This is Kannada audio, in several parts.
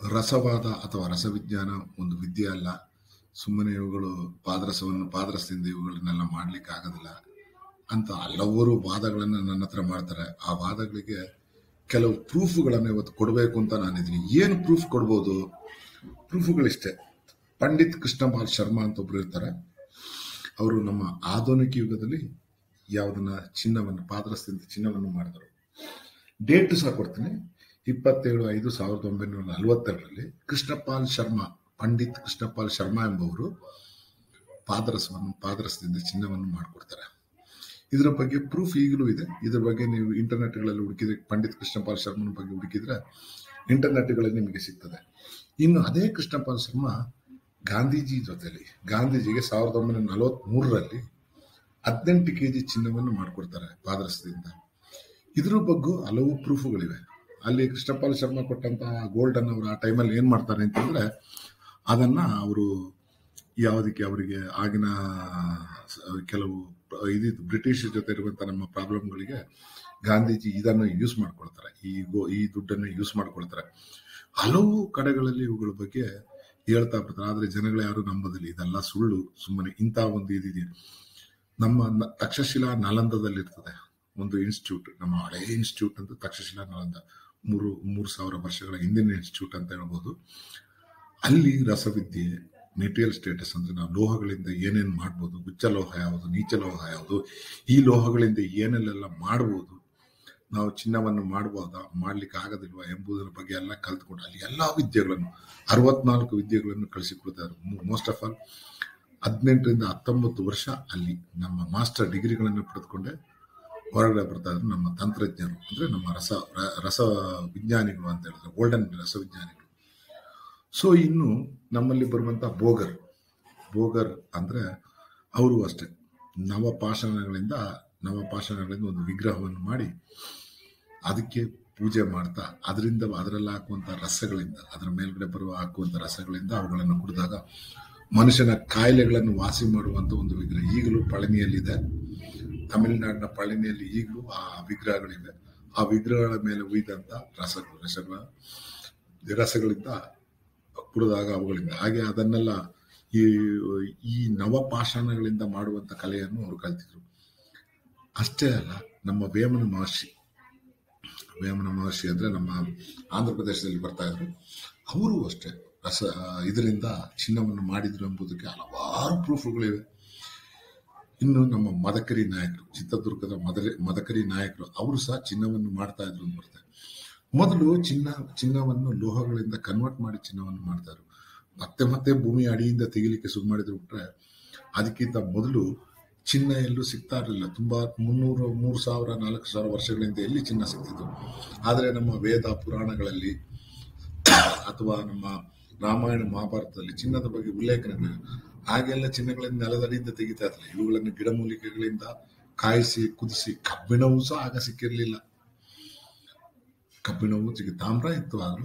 ರಸವಾದ ಅಥವಾ ರಸವಿಜ್ಞಾನ ಒಂದು ವಿದ್ಯೆ ಅಲ್ಲ ಸುಮ್ಮನೆ ಇವುಗಳು ಪಾದರಸವನ್ನು ಪಾದರಸದಿಂದ ಇವುಗಳನ್ನೆಲ್ಲ ಮಾಡ್ಲಿಕ್ಕೆ ಆಗೋದಿಲ್ಲ ಅಂತ ಹಲವಾರು ವಾದಗಳನ್ನು ನನ್ನ ಹತ್ರ ಮಾಡ್ತಾರೆ ಆ ವಾದಗಳಿಗೆ ಕೆಲವು ಪ್ರೂಫ್ಗಳನ್ನು ಇವತ್ತು ಕೊಡಬೇಕು ಅಂತ ನಾನಿದ್ದೀನಿ ಏನು ಪ್ರೂಫ್ ಕೊಡ್ಬೋದು ಪ್ರೂಫ್ಗಳಿಷ್ಟೇ ಪಂಡಿತ್ ಕೃಷ್ಣಪಾಲ್ ಶರ್ಮಾ ಅಂತ ಒಬ್ರು ಇರ್ತಾರೆ ಅವರು ನಮ್ಮ ಆಧುನಿಕ ಯುಗದಲ್ಲಿ ಯಾವುದನ್ನ ಚಿನ್ನವನ್ನು ಪಾದರಸದಿಂದ ಚಿನ್ನವನ್ನು ಮಾಡಿದರು ಡೇಟ್ ಸಹ ಕೊಡ್ತೀನಿ ಇಪ್ಪತ್ತೇಳು ಐದು ಸಾವಿರದ ಒಂಬೈನೂರ ನಲವತ್ತೆರಡರಲ್ಲಿ ಕೃಷ್ಣಪಾಲ್ ಶರ್ಮಾ ಪಂಡಿತ್ ಕೃಷ್ಣಪಾಲ್ ಶರ್ಮಾ ಎಂಬುವರು ಪಾದರಸವನ್ನು ಪಾದರಸದಿಂದ ಚಿನ್ನವನ್ನು ಮಾಡಿಕೊಡ್ತಾರೆ ಇದರ ಬಗ್ಗೆ ಪ್ರೂಫ್ ಈಗಲೂ ಇದೆ ಇದ್ರ ಬಗ್ಗೆ ನೀವು ಇಂಟರ್ನೆಟ್ಗಳಲ್ಲಿ ಹುಡುಕಿದ್ರೆ ಪಂಡಿತ್ ಕೃಷ್ಣಪಾಲ್ ಶರ್ಮನ ಬಗ್ಗೆ ಹುಡುಕಿದ್ರೆ ಇಂಟರ್ನೆಟ್ಗಳಲ್ಲಿ ನಿಮಗೆ ಸಿಗ್ತದೆ ಇನ್ನು ಅದೇ ಕೃಷ್ಣಪಾಲ್ ಶರ್ಮಾ ಗಾಂಧೀಜಿ ಜೊತೆಲಿ ಗಾಂಧೀಜಿಗೆ ಸಾವಿರದ ಒಂಬೈನೂರ ನಲವತ್ತ್ ಮೂರರಲ್ಲಿ ಹದಿನೆಂಟು ಕೆ ಜಿ ಚಿನ್ನವನ್ನು ಮಾಡಿಕೊಡ್ತಾರೆ ಪಾದರಸದಿಂದ ಇದ್ರ ಬಗ್ಗೆ ಹಲವು ಪ್ರೂಫುಗಳಿವೆ ಅಲ್ಲಿ ಕೃಷ್ಣಪಾಲ್ ಶರ್ಮಾ ಕೊಟ್ಟಂತಹ ಗೋಲ್ಡನ್ ಅವರು ಆ ಟೈಮಲ್ಲಿ ಏನು ಮಾಡ್ತಾರೆ ಅಂತಂದ್ರೆ ಅದನ್ನ ಅವರು ಯಾವುದಕ್ಕೆ ಅವರಿಗೆ ಆಗಿನ ಸ- ಕೆಲವು ಇದು ಬ್ರಿಟಿಷ್ ಜೊತೆ ಇರುವಂತ ನಮ್ಮ ಪ್ರಾಬ್ಲಮ್ಗಳಿಗೆ ಗಾಂಧೀಜಿ ಇದನ್ನು ಯೂಸ್ ಮಾಡ್ಕೊಳ್ತಾರೆ ಈ ಗೋ ಈ ದುಡ್ಡನ್ನು ಯೂಸ್ ಮಾಡ್ಕೊಳ್ತಾರೆ ಹಲವು ಕಡೆಗಳಲ್ಲಿ ಇವುಗಳ ಬಗ್ಗೆ ಹೇಳ್ತಾ ಬರ್ತಾರೆ ಆದ್ರೆ ಜನಗಳು ಯಾರು ನಂಬೋದಿಲ್ಲ ಇದೆಲ್ಲ ಸುಳ್ಳು ಸುಮ್ಮನೆ ಇಂಥ ಒಂದು ಇದಿದೆ ನಮ್ಮ ನ- ತಕ್ಷಶಿಲಾ ನಾಲಂದದಲ್ಲಿ ಇರ್ತದೆ ಒಂದು ಇನ್ಸ್ಟಿಟ್ಯೂಟ್ ನಮ್ಮ ಹಳೆ ಇನ್ಸ್ಟಿಟ್ಯೂಟ್ ಅಂತ ತಕ್ಷಶಿಲಾ ನಾಲಂದ ಮೂರು ಮೂರು ಸಾವಿರ ವರ್ಷಗಳ ಹಿಂದಿನ ಇನ್ಸ್ಟಿಟ್ಯೂಟ್ ಅಂತ ಹೇಳ್ಬೋದು ಅಲ್ಲಿ ರಸವಿದ್ಯೆ ಮೆಟೀರಿಯಲ್ ಸ್ಟೇಟಸ್ ಅಂದ್ರೆ ನಾವು ಲೋಹಗಳಿಂದ ಏನೇನು ಮಾಡ್ಬೋದು ಉಚ್ಚ ಲೋಹ ಯಾವುದು ನೀಚ ಲೋಹ ಯಾವುದು ಈ ಲೋಹಗಳಿಂದ ಏನೆಲ್ಲ ಮಾಡ್ಬೋದು ನಾವು ಚಿನ್ನವನ್ನು ಮಾಡ್ಬೋದಾ ಮಾಡ್ಲಿಕ್ಕೆ ಆಗೋದಿಲ್ವಾ ಎಂಬುದರ ಬಗ್ಗೆ ಎಲ್ಲ ಕಲ್ತ್ಕೊಂಡು ಅಲ್ಲಿ ಎಲ್ಲಾ ವಿದ್ಯೆಗಳನ್ನು ಅರವತ್ನಾಲ್ಕು ವಿದ್ಯೆಗಳನ್ನು ಕಳಿಸಿಕೊಡ್ತಾರೆ ಮೋಸ್ಟ್ ಆಫ್ ಆಲ್ ಹದಿನೆಂಟರಿಂದ ಹತ್ತೊಂಬತ್ತು ವರ್ಷ ಅಲ್ಲಿ ನಮ್ಮ ಮಾಸ್ಟರ್ ಡಿಗ್ರಿಗಳನ್ನು ಪಡೆದುಕೊಂಡೆ ಹೊರಗಡೆ ಬರ್ತಾ ಇದ್ರು ನಮ್ಮ ತಂತ್ರಜ್ಞರು ಅಂದ್ರೆ ನಮ್ಮ ರಸ ರ- ರಸ ವಿಜ್ಞಾನಿಗಳು ಅಂತ ಹೇಳಿದ್ರೆ ಗೋಲ್ಡನ್ ರಸ ವಿಜ್ಞಾನಿಗಳು ಸೊ ಇನ್ನು ನಮ್ಮಲ್ಲಿ ಬರುವಂತ ಬೋಗರ್ ಬೋಗರ್ ಅಂದ್ರೆ ಅವರು ಅಷ್ಟೇ ನವಪಾಷಾಣಗಳಿಂದ ನವಪಾಷಾಣಗಳಿಂದ ಒಂದು ವಿಗ್ರಹವನ್ನು ಮಾಡಿ ಅದಕ್ಕೆ ಪೂಜೆ ಮಾಡ್ತಾ ಅದರಿಂದ ಅದರಲ್ಲಿ ಹಾಕುವಂತ ರಸಗಳಿಂದ ಅದರ ಮೇಲ್ಗಡೆ ಬರುವ ಹಾಕುವಂತ ರಸಗಳಿಂದ ಅವುಗಳನ್ನು ಕುಡಿದಾಗ ಮನುಷ್ಯನ ಕಾಯಿಲೆಗಳನ್ನು ವಾಸಿ ಮಾಡುವಂತ ಒಂದು ವಿಗ್ರಹ ಈಗಲೂ ಪಳನಿಯಲ್ಲಿದೆ ತಮಿಳುನಾಡಿನ ಪಳನಿಯಲ್ಲಿ ಈಗಲೂ ಆ ವಿಗ್ರಹಗಳಿವೆ ಆ ವಿಗ್ರಹಗಳ ಮೇಲೆ ಉಯ್ದಂತ ರಸಗಳು ರಸಗಳ ರಸಗಳಿಂದ ಕುಡಿದಾಗ ಅವುಗಳಿಂದ ಹಾಗೆ ಅದನ್ನೆಲ್ಲ ಈ ಈ ನವಪಾಷಾಣಗಳಿಂದ ಮಾಡುವಂತ ಕಲೆಯನ್ನು ಅವರು ಕಲ್ತಿದ್ರು ಅಷ್ಟೇ ಅಲ್ಲ ನಮ್ಮ ವೇಮನ ಮಹರ್ಷಿ ವೇಮನ ಮಹರ್ಷಿ ಅಂದ್ರೆ ನಮ್ಮ ಆಂಧ್ರ ಪ್ರದೇಶದಲ್ಲಿ ಬರ್ತಾ ಇದ್ರು ಅವರು ಅಷ್ಟೇ ರಸ ಇದರಿಂದ ಚಿನ್ನವನ್ನು ಮಾಡಿದ್ರು ಎಂಬುದಕ್ಕೆ ಹಲವಾರು ಪ್ರೂಫ್ಗಳಿವೆ ಇನ್ನು ನಮ್ಮ ಮದಕರಿ ನಾಯಕರು ಚಿತ್ರದುರ್ಗದ ಮದರಿ ಮದಕರಿ ನಾಯಕರು ಅವರು ಸಹ ಚಿನ್ನವನ್ನು ಮಾಡ್ತಾ ಇದ್ರು ಅಂತ ಬರ್ತಾರೆ ಮೊದಲು ಚಿನ್ನ ಚಿನ್ನವನ್ನು ಲೋಹಗಳಿಂದ ಕನ್ವರ್ಟ್ ಮಾಡಿ ಚಿನ್ನವನ್ನು ಮಾಡ್ತಾರೆ ಮತ್ತೆ ಮತ್ತೆ ಭೂಮಿ ಅಡಿಯಿಂದ ತೆಗಿಲಿಕ್ಕೆ ಶುರು ಮಾಡಿದ್ರು ಬಿಟ್ರೆ ಅದಕ್ಕಿಂತ ಮೊದಲು ಚಿನ್ನ ಎಲ್ಲೂ ಸಿಗ್ತಾ ಇರಲಿಲ್ಲ ತುಂಬಾ ಮುನ್ನೂರು ಮೂರು ಸಾವಿರ ನಾಲ್ಕು ಸಾವಿರ ವರ್ಷಗಳಿಂದ ಎಲ್ಲಿ ಚಿನ್ನ ಸಿಗ್ತಿತ್ತು ಆದರೆ ನಮ್ಮ ವೇದ ಪುರಾಣಗಳಲ್ಲಿ ಅಥವಾ ನಮ್ಮ ರಾಮಾಯಣ ಮಹಾಭಾರತದಲ್ಲಿ ಚಿನ್ನದ ಬಗ್ಗೆ ಉಲ್ಲೇಖನಗಳಿವೆ ಹಾಗೆಲ್ಲ ಚಿನ್ನಗಳಿಂದ ನೆಲದಡಿಯಿಂದ ತೆಗಿತಾ ಇರಲಿಲ್ಲ ಇವುಗಳನ್ನು ಗಿಡಮೂಲಿಕೆಗಳಿಂದ ಕಾಯಿಸಿ ಕುದಿಸಿ ಕಬ್ಬಿಣವೂ ಸಹ ಆಗ ಸಿಕ್ಕಿರಲಿಲ್ಲ ಕಬ್ಬಿಣವು ಸಿಕ್ಕಿ ತಾಮ್ರ ಇತ್ತು ಆಗಲು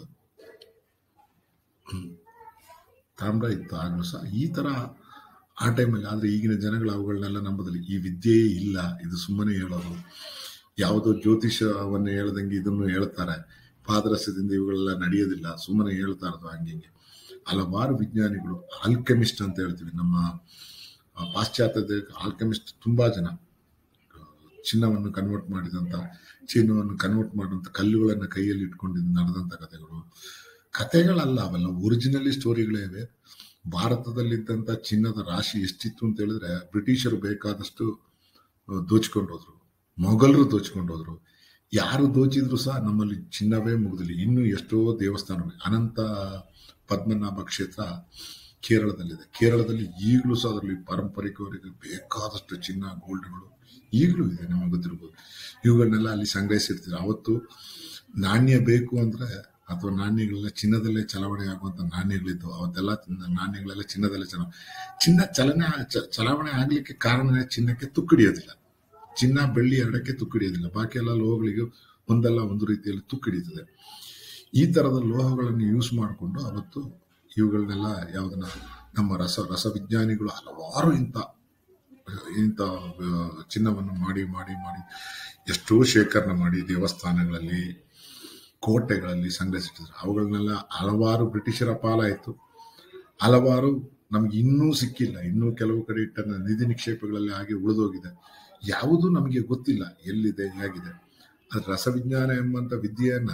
ತಾಮ್ರ ಇತ್ತು ಆಗಲೂ ಸಹ ಈ ತರ ಆ ಟೈಮಲ್ಲಿ ಆದ್ರೆ ಈಗಿನ ಜನಗಳು ಅವುಗಳನ್ನೆಲ್ಲ ನಂಬೋದಿಲ್ಲ ಈ ವಿದ್ಯೆಯೇ ಇಲ್ಲ ಇದು ಸುಮ್ಮನೆ ಹೇಳೋದು ಯಾವುದೋ ಜ್ಯೋತಿಷವನ್ನು ಹೇಳ್ದಂಗೆ ಇದನ್ನು ಹೇಳ್ತಾರೆ ಪಾದರಸದಿಂದ ಇವುಗಳೆಲ್ಲ ನಡೆಯೋದಿಲ್ಲ ಸುಮ್ಮನೆ ಹೇಳ್ತಾ ಇರೋದು ಹಂಗೆ ಹಿಂಗೆ ಹಲವಾರು ವಿಜ್ಞಾನಿಗಳು ಆಲ್ಕೆಮಿಸ್ಟ್ ಅಂತ ಹೇಳ್ತೀವಿ ನಮ್ಮ ಆ, ಪಾಶ್ಚಾತ್ಯ ಆಲ್ಕೆಮಿಸ್ಟ್ ತುಂಬಾ ಜನ ಚಿನ್ನವನ್ನು ಕನ್ವರ್ಟ್ ಮಾಡಿದಂತ ಚಿನ್ನವನ್ನು ಕನ್ವರ್ಟ್ ಮಾಡುವಂತ ಕಲ್ಲುಗಳನ್ನು ಕೈಯಲ್ಲಿ ಇಟ್ಕೊಂಡು ನಡೆದಂತ ಕಥೆಗಳು ಕಥೆಗಳಲ್ಲ ಅವೆಲ್ಲ ಒರಿಜಿನಲಿ ಸ್ಟೋರಿಗಳೇ ಇವೆ ಭಾರತದಲ್ಲಿದ್ದಂತ ಚಿನ್ನದ ರಾಶಿ ಎಷ್ಟಿತ್ತು ಅಂತ ಹೇಳಿದ್ರೆ ಬ್ರಿಟಿಷರು ಬೇಕಾದಷ್ಟು ಆ, ದೋಚ್ಕೊಂಡು ಹೋದ್ರು ಮೊಘಲರು ದೋಚ್ಕೊಂಡು ಹೋದ್ರು ಯಾರು ದೋಚಿದ್ರು ಸಹ ನಮ್ಮಲ್ಲಿ ಚಿನ್ನವೇ ಮುಗಿದಿಲ್ಲ ಇನ್ನೂ ಎಷ್ಟೋ ದೇವಸ್ಥಾನಗಳು ಅನಂತ ಪದ್ಮನಾಭ ಕ್ಷೇತ್ರ ಕೇರಳದಲ್ಲಿದೆ ಕೇರಳದಲ್ಲಿ ಈಗಲೂ ಸಹ ಅದರಲ್ಲಿ ಪಾರಂಪರಿಕವರಿಗೆ ಬೇಕಾದಷ್ಟು ಚಿನ್ನ ಗೋಲ್ಡ್ಗಳು ಈಗಲೂ ಇದೆ ನಮಗೆ ಗೊತ್ತಿರ್ಬೋದು ಇವುಗಳನ್ನೆಲ್ಲ ಅಲ್ಲಿ ಸಂಗ್ರಹಿಸಿರ್ತೀವಿ ಅವತ್ತು ನಾಣ್ಯ ಬೇಕು ಅಂದ್ರೆ ಅಥವಾ ನಾಣ್ಯಗಳೆಲ್ಲ ಚಿನ್ನದಲ್ಲೇ ಚಲಾವಣೆ ಆಗುವಂತ ನಾಣ್ಯಗಳಿದ್ದು ಅವತ್ತೆಲ್ಲ ಚಿನ್ನ- ನಾಣ್ಯಗಳೆಲ್ಲ ಚಿನ್ನದಲ್ಲೇ ಚಲ ಚಿನ್ನ ಚಲನೆ ಚ- ಚಲಾವಣೆ ಆಗ್ಲಿಕ್ಕೆ ಕಾರಣ ಚಿನ್ನಕ್ಕೆ ತುಕ್ಕಿಡಿಯೋದಿಲ್ಲ ಚಿನ್ನ ಬೆಳ್ಳಿ ಎರಡಕ್ಕೆ ತುಕ್ಕಿಡಿಯೋದಿಲ್ಲ ಬಾಕಿ ಎಲ್ಲ ಲೋಹಗಳಿಗೆ ಒಂದಲ್ಲ ಒಂದು ರೀತಿಯಲ್ಲಿ ತುಕ್ಕಿಡಿತದೆ ಈ ತರದ ಲೋಹಗಳನ್ನು ಯೂಸ್ ಮಾಡಿಕೊಂಡು ಅವತ್ತು ಇವುಗಳನ್ನೆಲ್ಲ ಯಾವ್ದನ್ನ ನಮ್ಮ ರಸ ರಸವಿಜ್ಞಾನಿಗಳು ಹಲವಾರು ಇಂಥ ಇಂಥ ಆ, ಚಿನ್ನವನ್ನು ಮಾಡಿ ಮಾಡಿ ಮಾಡಿ ಎಷ್ಟೋ ಶೇಖರಣೆ ಮಾಡಿ ದೇವಸ್ಥಾನಗಳಲ್ಲಿ ಕೋಟೆಗಳಲ್ಲಿ ಸಂಗ್ರಹಿಸಿಟ್ಟಿದ್ರು ಅವುಗಳನ್ನೆಲ್ಲ ಹಲವಾರು ಬ್ರಿಟಿಷರ ಪಾಲಾಯಿತು ಹಲವಾರು ನಮ್ಗೆ ಇನ್ನೂ ಸಿಕ್ಕಿಲ್ಲ ಇನ್ನೂ ಕೆಲವು ಕಡೆ ಇಟ್ಟ ನಿಧಿ ನಿಕ್ಷೇಪಗಳಲ್ಲಿ ಹಾಗೆ ಉಳಿದೋಗಿದೆ ಯಾವುದು ನಮಗೆ ಗೊತ್ತಿಲ್ಲ ಎಲ್ಲಿದೆ ಹೇಗಿದೆ ಅದು ರಸವಿಜ್ಞಾನ ಎಂಬಂತ ವಿದ್ಯೆಯನ್ನ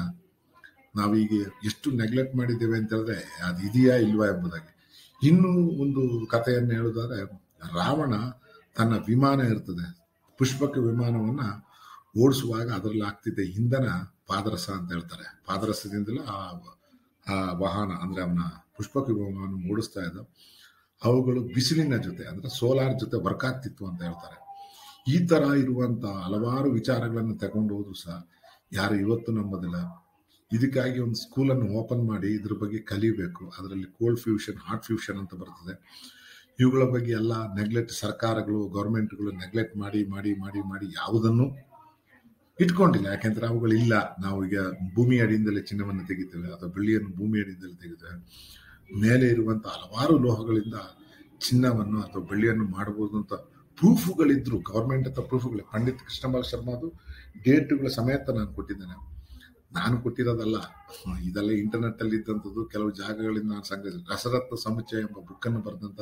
ನಾವೀಗ ಎಷ್ಟು ನೆಗ್ಲೆಕ್ಟ್ ಮಾಡಿದ್ದೇವೆ ಅಂತ ಹೇಳಿದ್ರೆ ಅದು ಇದೆಯಾ ಇಲ್ವಾ ಎಂಬುದಾಗಿ ಇನ್ನೂ ಒಂದು ಕಥೆಯನ್ನು ಹೇಳುವುದಾದ್ರೆ ರಾವಣ ತನ್ನ ವಿಮಾನ ಇರ್ತದೆ ಪುಷ್ಪಕ ವಿಮಾನವನ್ನ ಓಡಿಸುವಾಗ ಅದರಲ್ಲಿ ಆಗ್ತಿದ್ದ ಇಂಧನ ಪಾದರಸ ಅಂತ ಹೇಳ್ತಾರೆ ಪಾದರಸದಿಂದಲೇ ಆ ಆ ವಾಹನ ಅಂದ್ರೆ ಅವನ ಪುಷ್ಪಕ ವಿಮಾನ ಓಡಿಸ್ತಾ ಇದ್ದ ಅವುಗಳು ಬಿಸಿಲಿನ ಜೊತೆ ಅಂದ್ರೆ ಸೋಲಾರ್ ಜೊತೆ ವರ್ಕ್ ಆಗ್ತಿತ್ತು ಅಂತ ಹೇಳ್ತಾರೆ ಈ ತರ ಇರುವಂತ ಹಲವಾರು ವಿಚಾರಗಳನ್ನು ತಗೊಂಡು ಹೋದ್ರು ಸಹ ಯಾರು ಇವತ್ತು ನಂಬೋದಿಲ್ಲ ಇದಕ್ಕಾಗಿ ಒಂದು ಸ್ಕೂಲನ್ನು ಓಪನ್ ಮಾಡಿ ಇದ್ರ ಬಗ್ಗೆ ಕಲಿಬೇಕು ಅದರಲ್ಲಿ ಕೋಲ್ಡ್ ಫ್ಯೂಷನ್ ಹಾಟ್ ಫ್ಯೂಷನ್ ಅಂತ ಬರ್ತದೆ ಇವುಗಳ ಬಗ್ಗೆ ಎಲ್ಲ ನೆಗ್ಲೆಕ್ಟ್ ಸರ್ಕಾರಗಳು ಗೌರ್ಮೆಂಟ್ಗಳು ನೆಗ್ಲೆಕ್ಟ್ ಮಾಡಿ ಮಾಡಿ ಮಾಡಿ ಮಾಡಿ ಯಾವುದನ್ನು ಇಟ್ಕೊಂಡಿಲ್ಲ ಯಾಕೆಂದ್ರೆ ಅವುಗಳು ಇಲ್ಲ ನಾವು ಈಗ ಭೂಮಿ ಅಡಿಯಿಂದಲೇ ಚಿನ್ನವನ್ನು ತೆಗಿತೇವೆ ಅಥವಾ ಬೆಳ್ಳಿಯನ್ನು ಭೂಮಿ ಅಡಿಯಿಂದಲೇ ತೆಗಿತೇವೆ ಮೇಲೆ ಇರುವಂತ ಹಲವಾರು ಲೋಹಗಳಿಂದ ಚಿನ್ನವನ್ನು ಅಥವಾ ಬೆಳ್ಳಿಯನ್ನು ಮಾಡಬಹುದು ಅಂತ ಪ್ರೂಫ್ಗಳಿದ್ರು ಗೌರ್ಮೆಂಟ್ ಹತ್ರ ಪ್ರೂಫ್ಗಳು ಪಂಡಿತ್ ಕೃಷ್ಣಮಾಲ್ ಶರ್ಮಾದು ಡೇಟ್ಗಳ ಸಮೇತ ನಾನು ಕೊಟ್ಟಿದ್ದೇನೆ ನಾನು ಕೊಟ್ಟಿರೋದಲ್ಲ ಇದೆಲ್ಲ ಇಂಟರ್ನೆಟ್ ಅಲ್ಲಿ ಇದ್ದಂಥದ್ದು ಕೆಲವು ಜಾಗಗಳಿಂದ ನಾನು ಸಂಗ್ರಹಿಸಿ ರಸರತ್ನ ಸಮುಚ್ಚಯ ಎಂಬ ಬುಕ್ ಅನ್ನು ಬರೆದಂತ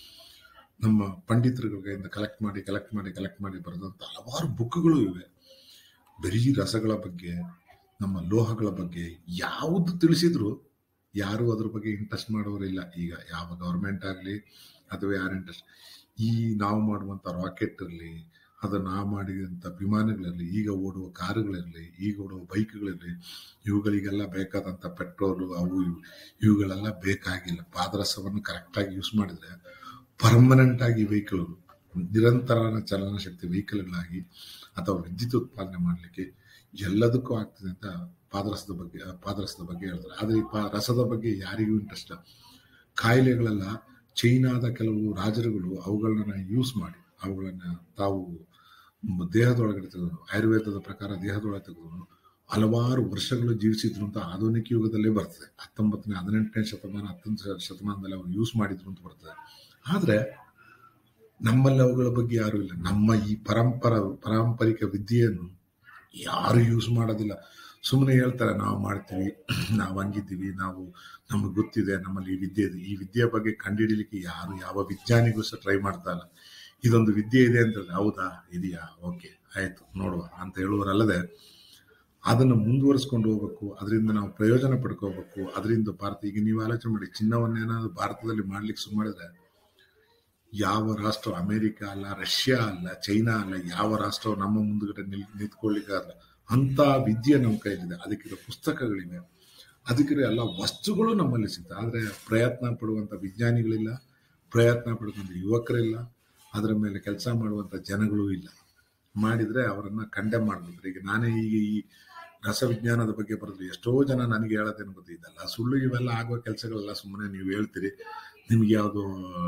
ನಮ್ಮ ಪಂಡಿತರುಗಳ ಕೈಯಿಂದ ಕಲೆಕ್ಟ್ ಮಾಡಿ ಕಲೆಕ್ಟ್ ಮಾಡಿ ಕಲೆಕ್ಟ್ ಮಾಡಿ ಬರೆದಂತ ಹಲವಾರು ಬುಕ್ಗಳು ಇವೆ ಬರೀ ರಸಗಳ ಬಗ್ಗೆ ನಮ್ಮ ಲೋಹಗಳ ಬಗ್ಗೆ ಯಾವುದು ತಿಳಿಸಿದ್ರು ಯಾರು ಅದ್ರ ಬಗ್ಗೆ ಇಂಟ್ರೆಸ್ಟ್ ಮಾಡೋರಿಲ್ಲ ಈಗ ಯಾವ ಗೌರ್ಮೆಂಟ್ ಆಗಲಿ ಅಥವಾ ಯಾರು ಇಂಟ್ರೆಸ್ಟ್ ಈ ನಾವು ಮಾಡುವಂಥ ರಾಕೆಟ್ ಇರಲಿ ಅದು ನಾವು ಮಾಡಿದಂಥ ವಿಮಾನಗಳಿರಲಿ ಈಗ ಓಡುವ ಕಾರುಗಳಿರಲಿ ಈಗ ಓಡುವ ಬೈಕ್ಗಳಿರಲಿ ಇವುಗಳಿಗೆಲ್ಲ ಬೇಕಾದಂಥ ಪೆಟ್ರೋಲು ಅವು ಇವು ಇವುಗಳೆಲ್ಲ ಬೇಕಾಗಿಲ್ಲ ಪಾದರಸವನ್ನು ಕರೆಕ್ಟಾಗಿ ಯೂಸ್ ಮಾಡಿದರೆ ಪರ್ಮನೆಂಟ್ ಆಗಿ ವೆಹಿಕಲ್ ನಿರಂತರ ಚಲನ ಶಕ್ತಿ ವೆಹಿಕಲ್ಗಳಾಗಿ ಅಥವಾ ವಿದ್ಯುತ್ ಉತ್ಪಾದನೆ ಮಾಡಲಿಕ್ಕೆ ಎಲ್ಲದಕ್ಕೂ ಆಗ್ತದೆ ಅಂತ ಪಾದರಸದ ಬಗ್ಗೆ ಪಾದರಸದ ಬಗ್ಗೆ ಹೇಳ್ತಾರೆ ಆದರೆ ಈ ಪಾ ರಸದ ಬಗ್ಗೆ ಯಾರಿಗೂ ಇಂಟ್ರೆಸ್ಟ್ ಕಾಯಿಲೆಗಳೆಲ್ಲ ಚೈನಾದ ಕೆಲವು ರಾಜರುಗಳು ಅವುಗಳನ್ನ ಯೂಸ್ ಮಾಡಿ ಅವುಗಳನ್ನ ತಾವು ದೇಹದೊಳಗಡೆ ತೆಗೆದು ಆಯುರ್ವೇದದ ಪ್ರಕಾರ ದೇಹದೊಳಗೆ ತೆಗೆದು ಹಲವಾರು ವರ್ಷಗಳು ಜೀವಿಸಿದ್ರು ಅಂತ ಆಧುನಿಕ ಯುಗದಲ್ಲೇ ಬರ್ತದೆ ಹತ್ತೊಂಬತ್ತನೇ ಹದಿನೆಂಟನೇ ಶತಮಾನ ಹತ್ತೊಂದು ಶತಮಾನದಲ್ಲಿ ಅವರು ಯೂಸ್ ಮಾಡಿದ್ರು ಅಂತ ಬರ್ತದೆ ಆದರೆ ನಮ್ಮಲ್ಲಿ ಅವುಗಳ ಬಗ್ಗೆ ಯಾರು ಇಲ್ಲ ನಮ್ಮ ಈ ಪರಂಪರ ಪಾರಂಪರಿಕ ವಿದ್ಯೆಯನ್ನು ಯಾರು ಯೂಸ್ ಮಾಡೋದಿಲ್ಲ ಸುಮ್ಮನೆ ಹೇಳ್ತಾರೆ ನಾವು ಮಾಡ್ತೀವಿ ನಾವು ಹಂಗಿದ್ದೀವಿ ನಾವು ನಮಗೆ ಗೊತ್ತಿದೆ ನಮ್ಮಲ್ಲಿ ಈ ವಿದ್ಯೆ ಇದೆ ಈ ವಿದ್ಯೆ ಬಗ್ಗೆ ಕಂಡುಹಿಡಿಲಿಕ್ಕೆ ಯಾರು ಯಾವ ವಿಜ್ಞಾನಿಗೂ ಸಹ ಟ್ರೈ ಮಾಡ್ತಾ ಇಲ್ಲ ಇದೊಂದು ವಿದ್ಯೆ ಇದೆ ಅಂತ ಹೌದಾ ಇದೆಯಾ ಓಕೆ ಆಯ್ತು ನೋಡುವ ಅಂತ ಹೇಳುವರಲ್ಲದೆ ಅದನ್ನು ಮುಂದುವರಿಸ್ಕೊಂಡು ಹೋಗ್ಬೇಕು ಅದರಿಂದ ನಾವು ಪ್ರಯೋಜನ ಪಡ್ಕೋಬೇಕು ಅದರಿಂದ ಭಾರತ ಈಗ ನೀವು ಆಲೋಚನೆ ಮಾಡಿ ಚಿನ್ನವನ್ನೇನಾದ್ರು ಭಾರತದಲ್ಲಿ ಮಾಡ್ಲಿಕ್ಕೆ ಶುರು ಮಾಡಿದ್ರೆ ಯಾವ ರಾಷ್ಟ್ರ ಅಮೆರಿಕ ಅಲ್ಲ ರಷ್ಯಾ ಅಲ್ಲ ಚೈನಾ ಅಲ್ಲ ಯಾವ ರಾಷ್ಟ್ರ ನಮ್ಮ ಮುಂದುಗಡೆ ನಿಲ್ ನಿಂತ್ಕೊಳ್ಳಿಕ್ಕಾಗಲ್ಲ ಅಂತ ವಿದ್ಯೆ ನಮ್ಮ ಕೈಲಿದೆ ಅದಕ್ಕಿರೋ ಪುಸ್ತಕಗಳಿವೆ ಅದಕ್ಕಿರೋ ಎಲ್ಲ ವಸ್ತುಗಳು ನಮ್ಮಲ್ಲಿ ಸಿಗ್ತವೆ ಆದರೆ ಪ್ರಯತ್ನ ಪಡುವಂಥ ವಿಜ್ಞಾನಿಗಳಿಲ್ಲ ಪ್ರಯತ್ನ ಪಡುವಂಥ ಯುವಕರಿಲ್ಲ ಅದರ ಮೇಲೆ ಕೆಲಸ ಮಾಡುವಂಥ ಜನಗಳು ಇಲ್ಲ ಮಾಡಿದರೆ ಅವರನ್ನು ಕಂಡೆಮ್ ಮಾಡಬೇಕು ಈಗ ನಾನೇ ಈಗ ಈ ರಸವಿಜ್ಞಾನದ ಬಗ್ಗೆ ಬರೆದ್ರು ಎಷ್ಟೋ ಜನ ನನಗೆ ಹೇಳೋದೇನು ಗೊತ್ತಿದ್ದಲ್ಲ ಸುಳ್ಳು ಇವೆಲ್ಲ ಆಗುವ ಕೆಲಸಗಳೆಲ್ಲ ಸುಮ್ಮನೆ ನೀವು ಹೇಳ್ತೀರಿ ನಿಮ್ಗೆ ಯಾವುದೋ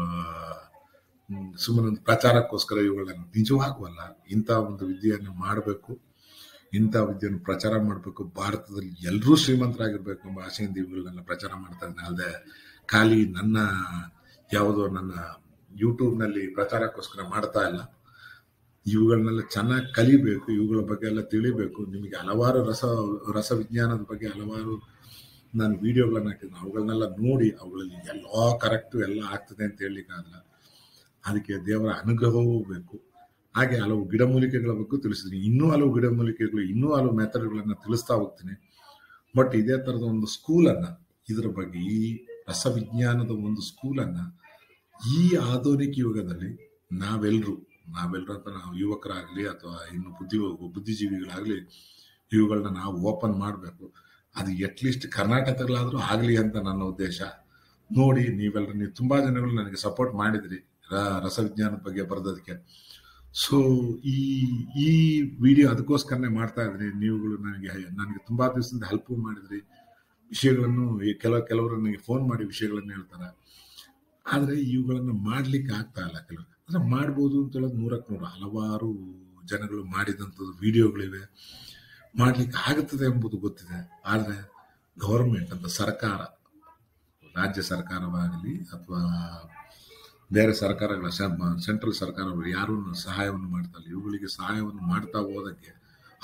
ಸುಮ್ಮನೆ ಒಂದು ಪ್ರಚಾರಕ್ಕೋಸ್ಕರ ಇವುಗಳನ್ನ ನಿಜವಾಗುವಲ್ಲ ಇಂಥ ಒಂದು ವಿದ್ಯೆಯನ್ನು ಮಾಡಬೇಕು ಇಂಥ ವಿದ್ಯೆಯನ್ನು ಪ್ರಚಾರ ಮಾಡಬೇಕು ಭಾರತದಲ್ಲಿ ಎಲ್ಲರೂ ಶ್ರೀಮಂತರಾಗಿರ್ಬೇಕು ಎಂಬ ಆಸೆಯಿಂದ ಇವುಗಳನ್ನೆಲ್ಲ ಪ್ರಚಾರ ಮಾಡ್ತಾ ಇದ್ದೇನೆ ಅಲ್ಲದೆ ಖಾಲಿ ನನ್ನ ಯಾವುದೋ ನನ್ನ ಯೂಟ್ಯೂಬ್ನಲ್ಲಿ ಪ್ರಚಾರಕ್ಕೋಸ್ಕರ ಮಾಡ್ತಾ ಇಲ್ಲ ಇವುಗಳನ್ನೆಲ್ಲ ಚೆನ್ನಾಗಿ ಕಲಿಬೇಕು ಇವುಗಳ ಬಗ್ಗೆ ಎಲ್ಲ ತಿಳಿಬೇಕು ನಿಮಗೆ ಹಲವಾರು ರಸ ರಸವಿಜ್ಞಾನದ ಬಗ್ಗೆ ಹಲವಾರು ನಾನು ವಿಡಿಯೋಗಳನ್ನ ಹಾಕಿದ್ದೀನಿ ಅವುಗಳನ್ನೆಲ್ಲ ನೋಡಿ ಅವುಗಳಲ್ಲಿ ಎಲ್ಲ ಕರೆಕ್ಟು ಎಲ್ಲ ಆಗ್ತದೆ ಅಂತ ಹೇಳಲಿಕ್ಕಾಗಲ್ಲ ಅದಕ್ಕೆ ದೇವರ ಅನುಗ್ರಹವೂ ಬೇಕು ಹಾಗೆ ಹಲವು ಗಿಡಮೂಲಿಕೆಗಳ ಬಗ್ಗೆ ತಿಳಿಸಿದ್ದೀನಿ ಇನ್ನೂ ಹಲವು ಗಿಡಮೂಲಿಕೆಗಳು ಇನ್ನೂ ಹಲವು ಮೆಥಡ್ಗಳನ್ನು ತಿಳಿಸ್ತಾ ಹೋಗ್ತೀನಿ ಬಟ್ ಇದೇ ಥರದ ಒಂದು ಸ್ಕೂಲನ್ನು ಇದರ ಬಗ್ಗೆ ಈ ರಸವಿಜ್ಞಾನದ ಒಂದು ಸ್ಕೂಲನ್ನು ಈ ಆಧುನಿಕ ಯುಗದಲ್ಲಿ ನಾವೆಲ್ಲರೂ ನಾವೆಲ್ಲರೂ ಅಂತ ನಾವು ಯುವಕರಾಗಲಿ ಅಥವಾ ಇನ್ನು ಬುದ್ಧಿ ಬುದ್ಧಿಜೀವಿಗಳಾಗಲಿ ಇವುಗಳನ್ನ ನಾವು ಓಪನ್ ಮಾಡಬೇಕು ಅದು ಅಟ್ಲೀಸ್ಟ್ ಕರ್ನಾಟಕದಲ್ಲಾದರೂ ಆಗಲಿ ಅಂತ ನನ್ನ ಉದ್ದೇಶ ನೋಡಿ ನೀವೆಲ್ಲರೂ ನೀವು ತುಂಬ ಜನಗಳು ನನಗೆ ಸಪೋರ್ಟ್ ಮಾಡಿದ್ರಿ ರಸವಿಜ್ಞಾನದ ಬಗ್ಗೆ ಬರೆದೋದಕ್ಕೆ ಸೊ ಈ ಈ ವಿಡಿಯೋ ಅದಕ್ಕೋಸ್ಕರನೇ ಮಾಡ್ತಾ ಇದ್ರಿ ನೀವುಗಳು ನನಗೆ ನನಗೆ ತುಂಬಾ ದಿವಸದಿಂದ ಹೆಲ್ಪ್ ಮಾಡಿದ್ರಿ ವಿಷಯಗಳನ್ನು ಕೆಲವು ಕೆಲವರು ನನಗೆ ಫೋನ್ ಮಾಡಿ ವಿಷಯಗಳನ್ನು ಹೇಳ್ತಾರೆ ಆದರೆ ಇವುಗಳನ್ನು ಮಾಡ್ಲಿಕ್ಕೆ ಆಗ್ತಾ ಇಲ್ಲ ಕೆಲವು ಅಂದರೆ ಮಾಡ್ಬೋದು ಅಂತ ಹೇಳೋದು ನೂರಕ್ಕೆ ನೂರು ಹಲವಾರು ಜನಗಳು ಮಾಡಿದಂಥದ್ದು ವಿಡಿಯೋಗಳಿವೆ ಮಾಡ್ಲಿಕ್ಕೆ ಆಗುತ್ತದೆ ಎಂಬುದು ಗೊತ್ತಿದೆ ಆದರೆ ಗೌರ್ಮೆಂಟ್ ಅಂತ ಸರ್ಕಾರ ರಾಜ್ಯ ಸರ್ಕಾರವಾಗಲಿ ಅಥವಾ ಬೇರೆ ಸರ್ಕಾರಗಳ ಸೆಂಟ್ರಲ್ ಸರ್ಕಾರಗಳು ಯಾರೂ ಸಹಾಯವನ್ನು ಮಾಡ್ತಾ ಇಲ್ಲ ಇವುಗಳಿಗೆ ಸಹಾಯವನ್ನು ಮಾಡ್ತಾ ಹೋದಕ್ಕೆ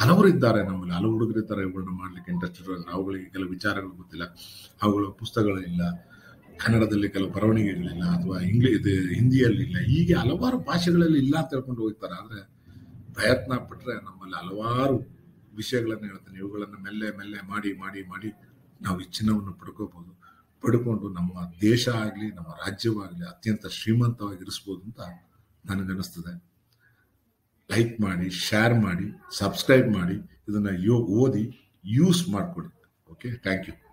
ಹಲವರು ಇದ್ದಾರೆ ನಮ್ಮಲ್ಲಿ ಹಲವು ಹುಡುಗರು ಇದ್ದಾರೆ ಇವುಗಳನ್ನ ಮಾಡ್ಲಿಕ್ಕೆ ಇಂಟ್ರೆಸ್ಟ್ ಇರೋರು ಅವುಗಳಿಗೆ ಕೆಲವು ವಿಚಾರಗಳು ಗೊತ್ತಿಲ್ಲ ಅವುಗಳ ಪುಸ್ತಕಗಳಿಲ್ಲ ಕನ್ನಡದಲ್ಲಿ ಕೆಲವು ಬರವಣಿಗೆಗಳಿಲ್ಲ ಅಥವಾ ಇಂಗ್ಲಿ ಇದು ಹಿಂದಿಯಲ್ಲಿಲ್ಲ ಹೀಗೆ ಹಲವಾರು ಭಾಷೆಗಳಲ್ಲಿ ಇಲ್ಲ ಅಂತ ಹೇಳ್ಕೊಂಡು ಹೋಗ್ತಾರೆ ಆದರೆ ಪ್ರಯತ್ನ ಪಟ್ಟರೆ ನಮ್ಮಲ್ಲಿ ಹಲವಾರು ವಿಷಯಗಳನ್ನು ಹೇಳ್ತೇನೆ ಇವುಗಳನ್ನು ಮೆಲ್ಲೆ ಮೆಲ್ಲೆ ಮಾಡಿ ಮಾಡಿ ಮಾಡಿ ನಾವು ಈ ಚಿನ್ನವನ್ನು ಪಡ್ಕೋಬಹುದು ಪಡ್ಕೊಂಡು ನಮ್ಮ ದೇಶ ಆಗಲಿ ನಮ್ಮ ರಾಜ್ಯವಾಗಲಿ ಅತ್ಯಂತ ಶ್ರೀಮಂತವಾಗಿರಿಸ್ಬೋದು ಅಂತ ನನಗನ್ನಿಸ್ತದೆ ಲೈಕ್ ಮಾಡಿ ಶೇರ್ ಮಾಡಿ ಸಬ್ಸ್ಕ್ರೈಬ್ ಮಾಡಿ ಇದನ್ನ ಯೋ ಓದಿ ಯೂಸ್ ಮಾಡ್ಕೊಳ್ಳಿ ಓಕೆ ಥ್ಯಾಂಕ್ ಯು